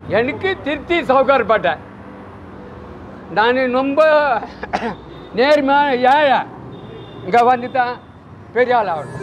எனக்கு திருப்தி சவுகார்பேட்டை நான் ரொம்ப நேர்மையான ஏழை இங்கே வந்து தான் பெரிய ஆள் ஆகணும்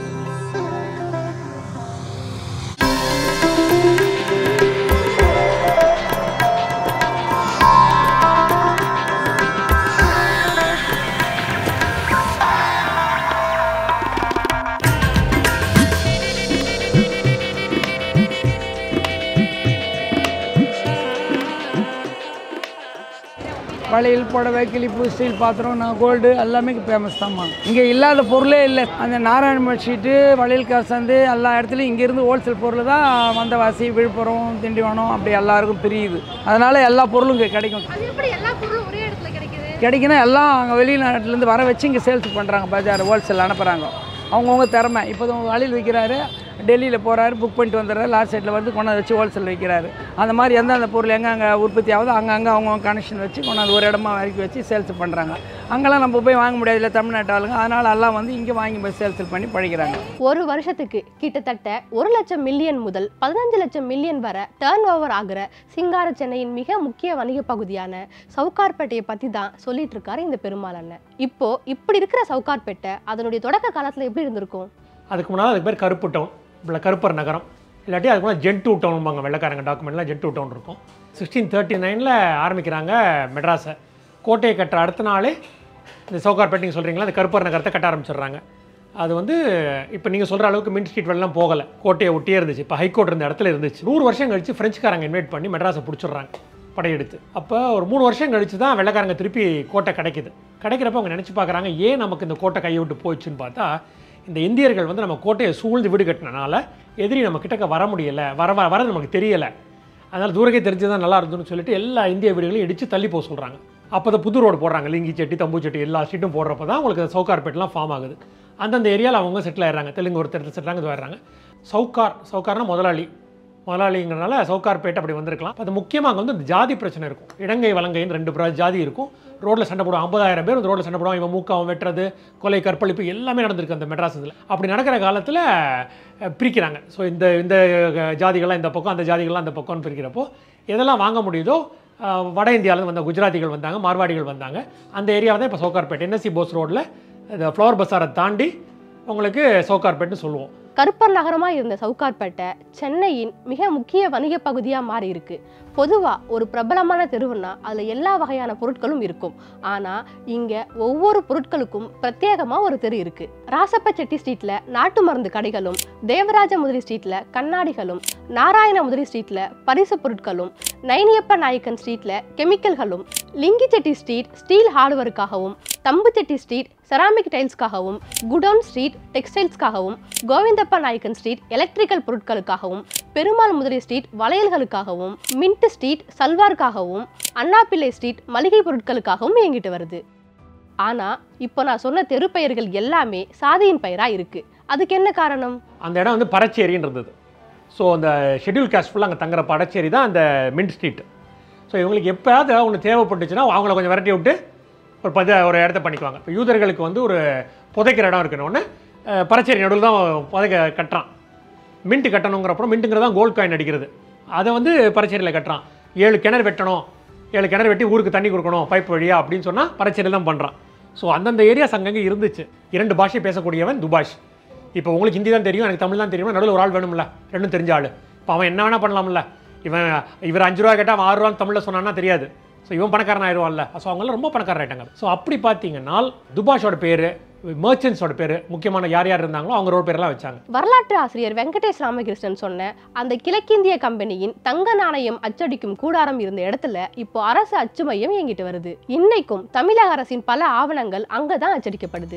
வளையல் புடவை கிளிப்பு ஸ்டீல் பாத்திரம் நான் கோல்டு எல்லாமே ஃபேமஸ் தான்மா இங்கே இல்லாத பொருளே இல்லை அந்த நாராயணமலை ஷீட்டு வளையல் காசந்து எல்லா இடத்துலையும் இங்கேருந்து ஹோல்சேல் பொருள் தான் வந்தவாசி விழுப்புரம் திண்டிவனம் அப்படி எல்லாருக்கும் பிரியுது அதனால் எல்லா பொருளும் இங்கே கிடைக்கும் அது எப்படி எல்லா பொருளும் ஒரே இடத்துல கிடைக்குது கிடைக்குன்னா எல்லாம் அங்கே வெளிநாட்டிலேருந்து வர வச்சு இங்கே சேல்ஸ் பண்ணுறாங்க பஜார் ஹோல்சேல் அனுப்புகிறாங்க அவங்கவுங்க திறமை இப்போ வழியில் விற்கிறாரு டெல்லியில் போகிறாரு புக் பண்ணிட்டு வந்துடுறாரு லாஸ்ட் சைட்டில் வந்து கொண்டாந்து வச்சு ஹோல்சேல் வைக்கிறாரு அந்த மாதிரி எந்தெந்த பொருள் எங்கே அங்கே உற்பத்தி ஆகுதோ அங்கங்கே அவங்கவுங்க கனெக்ஷன் வச்சு கொண்டாந்து ஒரு இடமா வரைக்கும் வச்சு சேல்ஸ் பண்ணுறாங்க அங்கெல்லாம் நம்ம போய் வாங்க முடியாது இல்லை தமிழ்நாட்டு ஆளுங்க அதனால் எல்லாம் வந்து இங்கே வாங்கி போய் சேல்ஸ் பண்ணி பழிக்கிறாங்க ஒரு வருஷத்துக்கு கிட்டத்தட்ட ஒரு லட்சம் மில்லியன் முதல் பதினஞ்சு லட்சம் மில்லியன் வரை டேர்ன் ஓவர் ஆகிற சிங்கார சென்னையின் மிக முக்கிய வணிக பகுதியான சவுகார்பேட்டையை பற்றி தான் சொல்லிட்டு இருக்காரு இந்த பெருமாள் அண்ணன் இப்போ இப்படி இருக்கிற சவுகார்பேட்டை அதனுடைய தொடக்க காலத்தில் எப்படி இருந்திருக்கும் அதுக்கு முன்னால் அதுக்கு பேர் கருப்பு டவுன் இல்லை கருப்பர் நகரம் இல்லாட்டி அதுக்கு முன்னாடி ஜென்டூ டவுன்பாங்க வெள்ளக்காரங்க டாக்குமெண்ட்லாம் ஜென்டூ டவுன் இருக்கும் சிக்ஸ்டீன் தேர்ட்டி நைனில் ஆரம்பிக்கிறாங்க மெட்ராஸை கோட்டையை கட்டுற அடுத்த நாளே இந்த சவுகார்பேட்டிங் சொல்கிறீங்களா அந்த கருப்பர் நகரத்தை கட்ட ஆரம்பிச்சிடுறாங்க அது வந்து இப்போ நீங்கள் சொல்கிற அளவுக்கு மின் ஸ்ட்ரீட் வெள்ளம் போகலை கோட்டையை ஒட்டியே இருந்துச்சு இப்போ ஹைகோர்ட் இருந்த இடத்துல இருந்துச்சு நூறு வருஷம் கழிச்சு ஃப்ரெஞ்சுக்காரங்க இன்வைட் பண்ணி மெட்ராஸை பிடிச்சிடுறாங்க படையெடுத்து அப்போ ஒரு மூணு வருஷம் கழிச்சு தான் வெள்ளைக்காரங்க திருப்பி கோட்டை கிடைக்குது கிடைக்கிறப்ப அவங்க நினச்சி பார்க்குறாங்க ஏன் நமக்கு இந்த கோட்டை கையை விட்டு போச்சுன்னு பார்த்தா இந்த இந்தியர்கள் வந்து நம்ம கோட்டையை சூழ்ந்து வீடு கட்டினனால எதிரி நம்ம கிட்டக்க வர முடியலை வர வர வரது நமக்கு தெரியலை அதனால் தூரக்கே தெரிஞ்சதான் நல்லா இருந்துன்னு சொல்லிட்டு எல்லா இந்திய வீடுகளையும் இடித்து தள்ளி போக சொல்கிறாங்க அப்போ தான் புது ரோடு போடுறாங்க லிங்கி செட்டி தம்பு செட்டி எல்லா ஸ்ட்ரீட்டும் போடுறப்ப தான் உங்களுக்கு சவுகார்பேட்லாம் ஃபார்ம் ஆகுது அந்தந்த ஏரியாவில் அவங்க செட்டில் ஆயிடுறாங்க தெலுங்கு ஒருத்தர் செட்டில் இது வர்றாங்க சவுகார் சவுகார்னா முதலாளி முதலாளிங்கிறனால சவுகார்பேட்டை அப்படி வந்திருக்கலாம் அது முக்கியமாக அங்கே வந்து இந்த ஜாதி பிரச்சனை இருக்கும் இடங்கை வலங்கைன்னு ரெண்டு பிர- ஜாதி இருக்கும் ரோட்டில் சண்டை போடுவோம் ஐம்பதாயிரம் பேர் வந்து ரோட்டில் சண்டை போடுவான் இவன் மூக்கம் வெட்டுறது கொலை கற்பழிப்பு எல்லாமே நடந்திருக்கு அந்த மெட்ராஸ் இதில் அப்படி நடக்கிற காலத்தில் பிரிக்கிறாங்க ஸோ இந்த இந்த அஹ், ஜாதிகள்லாம் இந்த பக்கம் அந்த ஜாதிகள்லாம் அந்த பக்கம்னு பிரிக்கிறப்போ எதெல்லாம் வாங்க முடியுதோ அஹ், வட இந்தியாவிலேருந்து வந்த குஜராத்திகள் வந்தாங்க மார்வாடிகள் வந்தாங்க அந்த ஏரியாவை தான் இப்போ சவுகார்பேட்டை என்எஸ்சி போஸ் ரோட்டில் இந்த ஃப்ளவர் பஸாரை தாண்டி உங்களுக்கு சவுகார்பேட்னு சொல்லுவோம் கருப்பர் நகரமா இருந்த சவுகார்பேட்டை சென்னையின் மிக முக்கிய வணிக பகுதியா மாறி இருக்கு பொதுவா ஒரு பிரபலமான தெருவுன்னா அதுல எல்லா வகையான பொருட்களும் இருக்கும் ஆனா இங்க ஒவ்வொரு பொருட்களுக்கும் பிரத்யேகமா ஒரு தெரு இருக்கு ராசப்ப செட்டி ஸ்ட்ரீட்ல நாட்டு மருந்து கடைகளும் தேவராஜ முதலி ஸ்ட்ரீட்ல கண்ணாடிகளும் நாராயண முதலி ஸ்ட்ரீட்ல பரிசு பொருட்களும் நைனியப்ப நாயக்கன் ஸ்ட்ரீட்ல கெமிக்கல்களும் லிங்கி செட்டி ஸ்ட்ரீட் ஸ்டீல் ஹார்ட்வேருக்காகவும் தம்புச்செட்டி ஸ்ட்ரீட் செராமிக் டைல்ஸ்க்காகவும் குடோன் ஸ்ட்ரீட் டெக்ஸ்டைல்ஸ்க்காகவும் கோவிந்தப்ப நாயக்கன் ஸ்ட்ரீட் எலக்ட்ரிக்கல் பொருட்களுக்காகவும் பெருமாள் முதலி ஸ்ட்ரீட் வளையல்களுக்காகவும் மின்ட் ஸ்ட்ரீட் சல்வாருக்காகவும் அண்ணாபிள்ளை ஸ்ட்ரீட் மளிகை பொருட்களுக்காகவும் இயங்கிட்டு வருது ஆனா இப்போ நான் சொன்ன தெரு பெயர்கள் எல்லாமே சாதியின் பெயரா இருக்கு அதுக்கு என்ன காரணம் அந்த இடம் வந்து பறச்சேரின்னு இருந்தது ஸோ அந்த ஷெட்யூல் காஸ்ட் ஃபுல்லாக அங்கே தங்குற படச்சேரி தான் அந்த மின்ட் ஸ்ட்ரீட் ஸோ இவங்களுக்கு எப்போயாவது ஒன்று தேவைப்பட்டுச்சுன்னா அவங்கள கொஞ்சம் விரட்டி விட்டு ஒரு பத ஒரு இடத்த பண்ணிக்குவாங்க இப்போ யூதர்களுக்கு வந்து ஒரு புதைக்கிற இடம் இருக்கணும்னு அஹ், பறச்சேரி நடுவில் தான் புதைக்க கட்டுறான் மின்ட் கட்டணுங்கிறப்பறம் மின்ட்டுங்கிறது தான் கோல்ட் காயின் அடிக்கிறது அதை வந்து பறச்சேரியில் கட்டுறான் ஏழு கிணறு வெட்டணும் ஏழு கிணறு வெட்டி ஊருக்கு தண்ணி கொடுக்கணும் பைப் வழியா அப்படின்னு சொன்னால் பறச்சேரியில் தான் பண்ணுறான் ஸோ அந்தந்த ஏரியாஸ் அங்கங்கே இருந்துச்சு இரண்டு பாஷை பேசக்கூடியவன் துபாஷ் இப்போ உங்களுக்கு ஹிந்தி தான் தெரியும் எனக்கு தமிழ் தான் தெரியும் நடுவில் ஒரு ஆள் வேணும்ல ரெண்டும் தெரிஞ்ச ஆள் இப்போ அவன் என்ன வேணால் பண்ணலாம்ல இவன் இவர் அஞ்சு ரூபா கேட்டால் அவன் ஆறு ரூபான்னு தமிழில் சொன்னான்னா தெரியாது ஸோ இவன் பணக்காரன் ஆயிடுவான்ல ஸோ அவங்களாம் ரொம்ப பணக்காரர் ஆயிட்டாங்க ஸோ அப்படி பார்த்தீங்கன்னா துபாஷோட பேர் மர்ச்சன்ஸோட பேர் முக்கியமான யார் யார் இருந்தாங்களோ அவங்களோட பேரெல்லாம் வச்சாங்க வரலாற்று ஆசிரியர் வெங்கடேஷ் ராமகிருஷ்ணன் சொன்ன அந்த கிழக்கிந்திய கம்பெனியின் தங்க நாணயம் அச்சடிக்கும் கூடாரம் இருந்த இடத்துல இப்போ அரசு அச்சு மையம் இயங்கிட்டு வருது இன்னைக்கும் தமிழக அரசின் பல ஆவணங்கள் அங்கதான் அச்சடிக்கப்படுது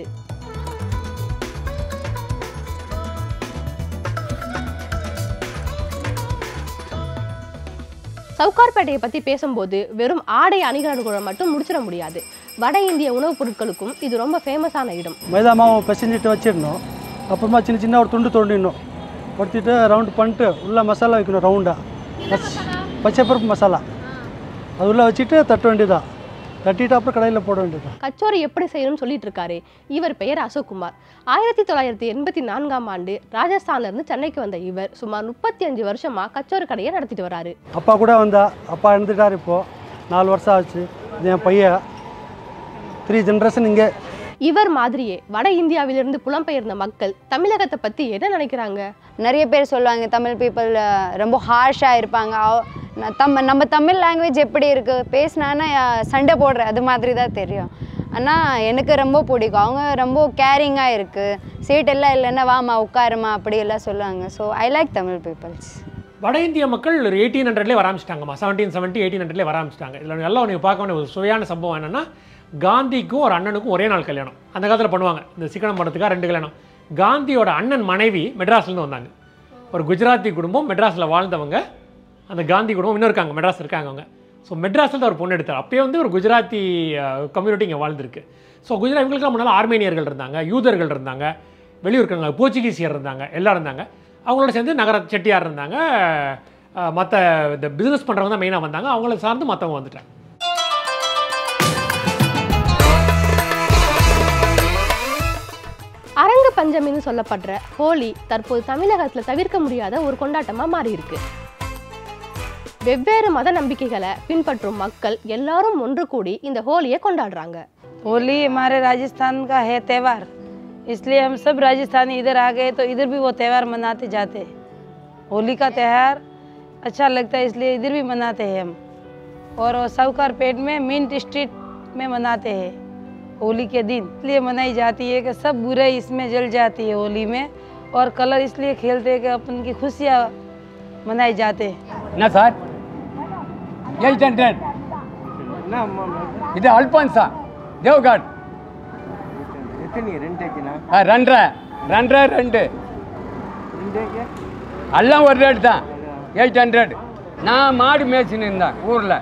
சவுகார்பேட்டையை பற்றி பேசும்போது வெறும் ஆடை அணிகலன்களை மட்டும் முடிச்சிட முடியாது வட இந்திய உணவுப் பொருட்களுக்கும் இது ரொம்ப ஃபேமஸான இடம் மைதா மாவு பிசைஞ்சிட்டு வச்சிடணும் அப்புறமா சின்ன சின்ன ஒரு துண்டு தோண்டிடணும் படுத்திட்டு ரவுண்டு பண்ணிட்டு உள்ளே மசாலா வைக்கணும் ரவுண்டாக பச்சை பருப்பு மசாலா அது உள்ளே வச்சுட்டு தட்ட வேண்டியதான் தட்டிட்டு அப்புறம் கடையில் போட வேண்டியது கச்சோரி எப்படி செய்யணும்னு சொல்லிட்டு இருக்காரு இவர் பெயர் அசோக்குமார் ஆயிரத்தி தொள்ளாயிரத்தி எண்பத்தி நான்காம் ஆண்டு ராஜஸ்தான்ல இருந்து சென்னைக்கு வந்த இவர் சுமார் முப்பத்தி அஞ்சு வருஷமா கச்சோரி கடையை நடத்திட்டு வராரு அப்பா கூட வந்தா அப்பா இறந்துட்டார் இப்போது நாலு வருஷம் ஆச்சு இது என் பையன் த்ரீ ஜென்ரேஷன் இங்கே இவர் மாதிரியே வட இந்தியாவிலிருந்து புலம்பெயர்ந்த மக்கள் தமிழகத்தை பத்தி என்ன நினைக்கிறாங்க நிறைய பேர் சொல்லுவாங்க தமிழ் பீப்புள் ரொம்ப ஹார்ஷாக இருப்பாங்க அவ- ந- தம் நம்ம தமிழ் லாங்குவேஜ் எப்படி இருக்குது பேசினான்னா சண்டை போடுற அது மாதிரி தான் தெரியும் ஆனால் எனக்கு ரொம்ப பிடிக்கும் அவங்க ரொம்ப கேரிங்காக இருக்குது சீட் எல்லாம் இல்லைன்னா வாமா உட்காருமா அப்படி எல்லாம் சொல்லுவாங்க so I like Tamil peoples வட இந்திய மக்கள் ஒரு எயிட்டீன் ஹண்ட்ரட்லேயே வர ஆரம்பிச்சிட்டாங்கம்மா செவன்டீன் செவன்ட்டி எயிட்டீன் ஹண்ட்ரட்லேயே வர ஆரம்பிச்சிட்டாங்க இதில் நல்லா நீங்கள் பார்க்க வேண்டிய ஒரு சுவையான சம்பவம் என்னென்னா காந்திக்கும் ஒரு அண்ணனுக்கும் ஒரே நாள் கல்யாணம் அந்த காலத்தில் பண்ணுவாங்க இந்த சிக்கனம் படத்துக்காக ரெண்டு கல்யாணம் காந்தியோட அண்ணன் மனைவி மெட்ராஸ்லேருந்து வந்தாங்க ஒரு குஜராத்தி குடும்பம் மெட்ராஸில் வாழ்ந்தவங்க அந்த காந்தி குடும்பம் இன்னும் இருக்காங்க மெட்ராஸ் இருக்காங்க அவங்க ஸோ மெட்ராஸில் தான் ஒரு பொண்ணு எடுத்தார் அப்பயே வந்து ஒரு குஜராத்தி கம்யூனிட்டி இங்கே வாழ்ந்துருக்கு ஸோ குஜராத் இவங்களுக்குலாம் முன்னால் ஆர்மேனியர்கள் இருந்தாங்க யூதர்கள் இருந்தாங்க வெளியூருக்காங்க போர்ச்சுகீசியர் இருந்தாங்க எல்லாம் இருந்தாங்க அவங்களோட சேர்ந்து நகர செட்டியார் இருந்தாங்க மற்ற இந்த பிஸ்னஸ் பண்ணுறவங்க தான் மெயினாக வந்தாங்க அவங்கள சார்ந்து மற்றவங்க வந்துட்டாங்க அரங்கு பஞ்சமின்னு சொல்லப்படுற ஹோலி தற்போது தமிழகத்துல தவிர்க்க முடியாத ஒரு கொண்டாட்டமா மாறி இருக்கு வெவ்வேறு மத நம்பிக்கைகளை பின்பற்றும் மக்கள் எல்லாரும் ஒன்று கூடி இந்த ஹோலியை கொண்டாடுறாங்க होली हमारे राजस्थान का है त्यौहार इसलिए हम सब राजस्थानी इधर आ गए तो इधर भी वो त्यौहार मनाते जाते हैं होली का त्यौहार अच्छा लगता है इसलिए इधर भी मनाते हैं हम और वो साहूकार पेट में मिंट स्ट्रीट में मनाते हैं होली के दिन इसलिए मनाई जाती है कि सब बुराई इसमें जल जाती है होली में और कलर इसलिए खेलते हैं कि अपन की खुशियाँ मनाई जाते हैं என்ன சார் எயிட் ஹண்ட்ரட் இது அல்பான்சா தேவ்காட் ஆ ரெண்டரை ரெண்டரை ரெண்டு எல்லாம் ஒரு ரேட் தான் எயிட் ஹண்ட்ரட் நான் மாடு மேய்ச்சின்னு இருந்தேன் ஊரில்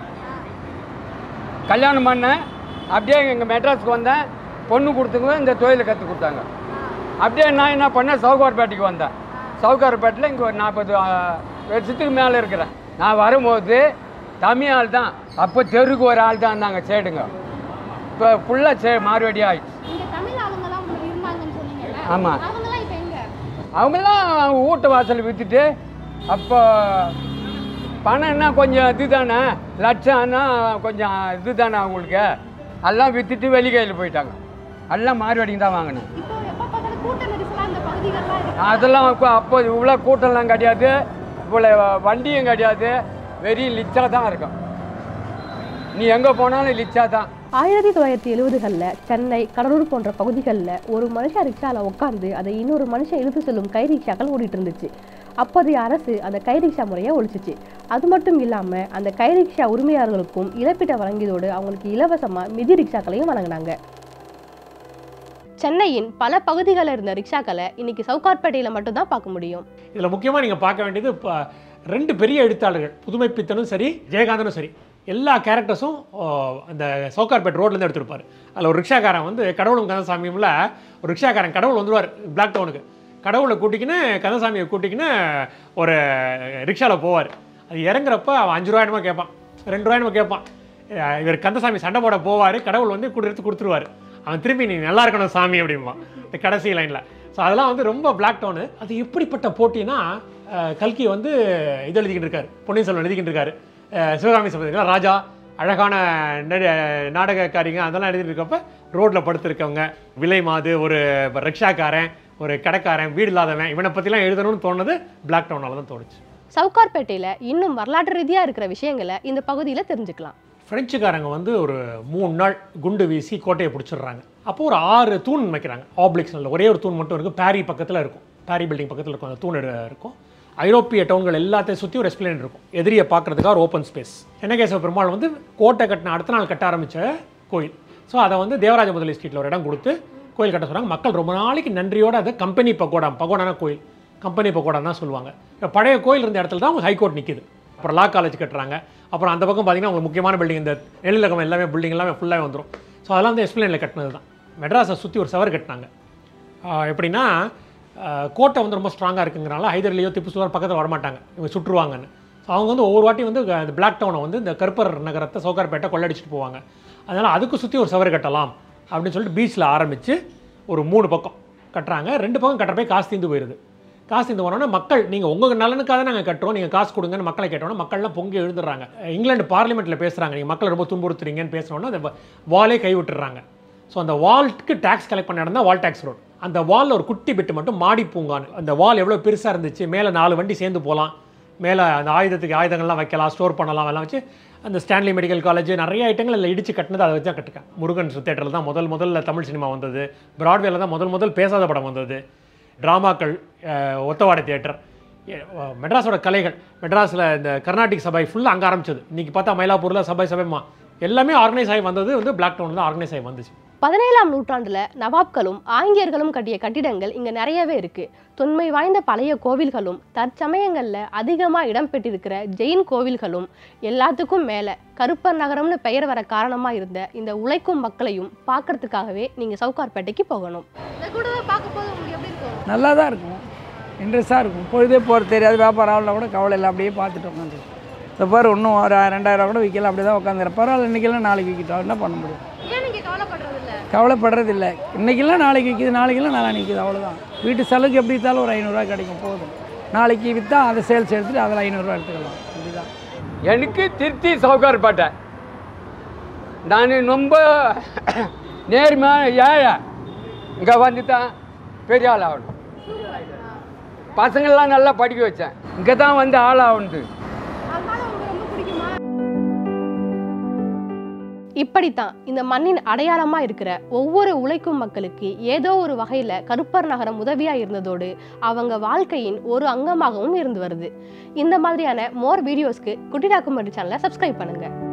கல்யாணம் பண்ணேன் அப்படியே எங்கள் மெட்ராஸுக்கு வந்தேன் பொண்ணு கொடுத்துங்க இந்த தொழிலை கற்றுக் கொடுத்தாங்க அப்படியே நான் என்ன பண்ணேன் சவுகார்பேட்டைக்கு வந்தேன் சவுகார்பேட்டில் இங்கே ஒரு நாற்பது வருஷத்துக்கு மேலே இருக்கிறேன் நான் வரும்போது தமிழ் ஆள் தான் அப்போ தெருக்கு ஒரு ஆள் தான் இருந்தாங்க சேடுங்க இப்போ ஃபுல்லாக சே மாறுவடி ஆயிடுச்சு இங்க தமிழ் ஆளுங்கலாம் இருந்தாங்கன்னு சொன்னீங்கல்ல ஆமாம் அவங்கலாம் இப்போ எங்க அவங்கெல்லாம் வீட்டு வாசல் விற்றுட்டு அப்போ பணம் என்ன கொஞ்சம் இதுதானே லட்சம்னா கொஞ்சம் இதுதானே அவங்களுக்கு எல்லாம் விற்றுட்டு வெளிக்கையில் போயிட்டாங்க எல்லாம் மாறுவடிங்க தான் வாங்கினேன் இப்போ எப்போ பார்த்தாலும் கூட்ட நெரிசலா இந்த பகுதிகள்லாம் இருக்கு அதெல்லாம் அப்போ அப்போ இவ்வளோ கூட்டம்லாம் கிடையாது இவ்வளோ வண்டியும் கிடையாது வெறும் லிச்சா தான் இருக்கும் நீ எங்கே போனாலும் லிச்சா தான் ஆயிரத்தி தொள்ளாயிரத்தி எழுபதுகளில் சென்னை கடலூர் போன்ற பகுதிகளில் ஒரு மனுஷன் ரிக்ஷாவில் உட்காந்து அதை இன்னொரு மனுஷன் இழுத்து செல்லும் கை ரிக்ஷாக்கள் ஓடிட்டு இருந்துச்சு அப்போதைய அரசு அந்த கை ரிக்ஷா முறையை ஒழிச்சிச்சு அது மட்டும் இல்லாமல் அந்த கை ரிக்ஷா உரிமையாளர்களுக்கும் இழப்பீட்டை வழங்கியதோடு அவங்களுக்கு இலவசமாக மிதி ரிக்ஷாக்களையும் வழங்கினாங்க சென்னையின் பல பகுதிகளில் இருந்த ரிக்ஷாக்களை இன்னைக்கு சவுகார்பேட்டையில் மட்டும்தான் பார்க்க முடியும் இதில் முக்கியமாக நீங்கள் பார்க்க வேண்டியது இப்போ ரெண்டு பெரிய எழுத்தாளர்கள் புதுமை பித்தனும் சரி ஜெயகாந்தனும் சரி எல்லா கேரக்டர்ஸும் அந்த சவுகார்பேட் ரோட்லேருந்து எடுத்திருப்பார் அதில் ஒரு ரிக்ஷாக்காரன் வந்து கடவுளும் கந்தசாமியும்ல ஒரு ரிக்ஷாக்காரன் கடவுள் வந்துருவார் பிளாக் டவுனுக்கு கடவுளை கூட்டிக்கின்னு கந்தசாமியை கூட்டிக்கின்னு ஒரு ரிக்ஷாவில் போவார் அது இறங்குறப்ப அவன் அஞ்சு ரூபாயமா கேட்பான் ரெண்டு ரூபாயமா கேட்பான் அஹ் இவர் கந்தசாமி சண்டை போட போவார் கடவுள் வந்து கூட எடுத்து கொடுத்துருவாரு அவன் திரும்பி நீ நல்லா இருக்கணும் சாமி அப்படிம்பான் இந்த கடைசி லைனில் ஸோ அதெல்லாம் வந்து ரொம்ப பிளாக் டவுனு அது எப்படிப்பட்ட போட்டினா அஹ் கல்கி வந்து இது எழுதிக்கிட்டு இருக்காரு பொன்னியின் செல்வன் எழுதிக்கிட்டு இருக்காரு அஹ் சிவகாமி சபதத்தில் ராஜா அழகான நடி- நாடகக்காரிங்க அதெல்லாம் எழுதிட்டு இருக்கப்ப ரோட்டில் படுத்திருக்கவங்க விலை மாது ஒரு ரிக்ஷாக்காரன் ஒரு கடைக்காரன் வீடு இல்லாதவன் இவனை பற்றிலாம் எழுதணும்னு தோணுது பிளாக் டவுனால தான் தோணுச்சு சவுகார்பேட்டையில் இன்னும் வரலாற்று ரீதியாக இருக்கிற விஷயங்களை இந்த பகுதியில் தெரிஞ்சுக்கலாம் பிரெஞ்சுக்காரங்க வந்து ஒரு மூணு நாள் குண்டு வீசி கோட்டையை பிடிச்சிடுறாங்க அப்போ ஒரு ஆறு தூண் வைக்கிறாங்க ஆப்ளிக்ஸில் ஒரே ஒரு தூண் மட்டும் இருக்கும் பாரி பக்கத்தில் இருக்கும் பாரி பில்டிங் பக்கத்தில் இருக்கும் அந்த தூண் எடு- இருக்கும் ஐரோப்பிய டவுன்கள் எல்லாத்தையும் சுற்றி ஒரு எஸ்பிளேன் இருக்கும் எதிரியை பார்க்கறதுக்காக ஒரு ஓப்பன் ஸ்பேஸ் சென்னகேசவ பெருமாள் வந்து கோட்டை கட்டின அடுத்த நாள் கட்ட ஆரம்பித்த கோயில் ஸோ அதை வந்து தேவராஜ முதலி ஸ்ட்ரீட்டில் ஒரு இடம் கொடுத்து கோயில் கட்ட சொல்கிறாங்க மக்கள் ரொம்ப நாளைக்கு நன்றியோட அதை கம்பெனி பகோடா பகோடான கோயில் கம்பெனி பகோடான்னு தான் சொல்லுவாங்க இப்போ பழைய கோயில் இருந்த இடத்துல தான் அவங்க ஹைகோர்ட் நிற்கிது அப்புறம் லா காலேஜ் கட்டுறாங்க அப்புறம் அந்த பக்கம் பார்த்தீங்கன்னா உங்களுக்கு முக்கியமான பில்டிங் இந்த எழிலகம் எல்லாமே பில்டிங் எல்லாமே ஃபுல்லாகவே வந்துடும் ஸோ அதெல்லாம் வந்து எஸ்பிளேனில் கட்டினது தான் மெட்ராஸை சுற்றி ஒரு சவர் கட்டினாங்க ஆஹ் எப்படின்னா ஆஹ் கோட்டை வந்து ரொம்ப ஸ்ட்ராங்காக இருக்குங்கிறனால ஹைதர்லியோ திப்பு சுல்தான் பக்கத்தில் வரமாட்டாங்க இவங்க சுற்றுவாங்கன்னு ஸோ அவங்க வந்து ஒவ்வொரு வாட்டி வந்து க- இந்த பிளாக் டவுனை வந்து இந்த கருப்பர் நகரத்தை சவுகார்பேட்டை கொள்ளடிச்சிட்டு போவாங்க அதனால் அதுக்கு சுற்றி ஒரு சவறு கட்டலாம் அப்படின்னு சொல்லிட்டு பீச்சில் ஆரம்பித்து ஒரு மூணு பக்கம் கட்டுறாங்க ரெண்டு பக்கம் கட்டுறப்ப காசு தீர்ந்து போயிடுது காசு தீர்ந்து போனோன்னா மக்கள் நீங்கள் உங்கள் நலனுக்காக தான் நாங்கள் கட்டுறோம் நீங்கள் காசு கொடுங்கன்னு மக்களை கேட்டோன்னா மக்கள்லாம் பொங்கி எழுதுறாங்க இங்கிலாந்து பார்லிமெண்ட்டில் பேசுகிறாங்க நீங்கள் மக்களை ரொம்ப துன்புறுத்துறீங்கன்னு பேசினோன்னா அந்த வாலே கை விட்டுறாங்க ஸோ அந்த வால்க்கு டேக்ஸ் கலெக்ட் பண்ண இடம் தான் வால் டேக்ஸ் ரோடு அந்த வாலில் ஒரு குட்டி பிட்டு மட்டும் மாடி பூங்கான்னு அந்த வால் எவ்வளோ பெருசாக இருந்துச்சு மேலே நாலு வண்டி சேர்ந்து போகலாம் மேலே அந்த ஆயுதத்துக்கு ஆயுதங்கள்லாம் வைக்கலாம் ஸ்டோர் பண்ணலாம் எல்லாம் வச்சு அந்த ஸ்டான்லி மெடிக்கல் காலேஜ் நிறைய ஐட்டங்கள் இல்லை இடிச்சு கட்டினது அதை வச்சு தான் கட்டுக்கேன் முருகன் தேட்டரில் தான் முதல் முதல்ல தமிழ் சினிமா வந்தது பிராட்வேல தான் முதல் முதல் பேசாத படம் வந்தது ட்ராமாக்கள் ஒத்தவாடை தியேட்டர் மெட்ராஸோட கலைகள் மெட்ராஸில் இந்த கர்நாடிக் சபை ஃபுல்லாக அங்கே ஆரம்பிச்சது இன்றைக்கி பார்த்தா மயிலாப்பூரில் சபை சபைமா எல்லாமே ஆர்கனைஸ் ஆகி வந்தது வந்து பிளாக் டவுனில் தான் ஆர்கனைஸ் ஆகி வந்துச்சு பதினேழாம் நூற்றாண்டுல நவாப்களும் ஆங்கிலேயர்களும் கட்டிய கட்டிடங்கள் இங்க நிறையவே இருக்கு தொன்மை வாய்ந்த பழைய கோவில்களும் தற்சமயங்கள்ல அதிகமா இடம்பெற்றிருக்கிற ஜெயின் கோவில்களும் எல்லாத்துக்கும் மேல கருப்பர் நகரம்னு பெயர் வர காரணமா இருந்த இந்த உழைக்கும் மக்களையும் பார்க்கறதுக்காகவே நீங்க சவுகார்பேட்டைக்கு போகணும் நல்லா தான் இருக்கும் இன்ட்ரெஸ்ட்டாக இருக்கும் பொழுதே போகிறது தெரியாது வியாபாரம் ஆகலாம் கூட கவலை இல்லை அப்படியே பார்த்துட்டு உட்காந்து இந்த பாரு இன்னும் ஒரு ரெண்டாயிரம் கூட விற்கல அப்படி தான் உட்காந்துறேன் பரவாயில்ல இன்றைக்கெல்லாம் நாளைக்கு விற்கிட்டோம் என்ன பண்ண முடியும் கவலைப்படுறது இல்லை இன்றைக்கெல்லாம் நாளைக்கு விற்கிது நாளைக்கெல்லாம் நாளை நிற்கிது அவ்வளோதான் வீட்டு செலவுக்கு எப்படி விற்றாலும் ஒரு ஐநூறுரூவா கிடைக்கும் போதும் நாளைக்கு விற்றா அதை சேல்ஸ் எடுத்துகிட்டு அதில் ஐநூறுரூவா எடுத்துக்கலாம் அப்படிதான் எனக்கு திருப்தி சவுகார்பேட்டை நான் ரொம்ப நேர்மையான ஏழை இங்கே வந்து தான் பெரிய ஆள் ஆகணும் பசங்கள்லாம் நல்லா படிக்க வச்சேன் இங்கே தான் வந்து ஆள் ஆகணுது இப்படித்தான் இந்த மண்ணின் அடையாளமா இருக்கிற ஒவ்வொரு உழைக்கும் மக்களுக்கு ஏதோ ஒரு வகையில கருப்பர் நகரம் உதவியா இருந்ததோடு அவங்க வாழ்க்கையின் ஒரு அங்கமாகவும் இருந்து வருது இந்த மாதிரியான மோர் வீடியோஸ்க்கு குட்டி டாக்குமெண்ட்ரி சேனலை சப்ஸ்கிரைப் பண்ணுங்க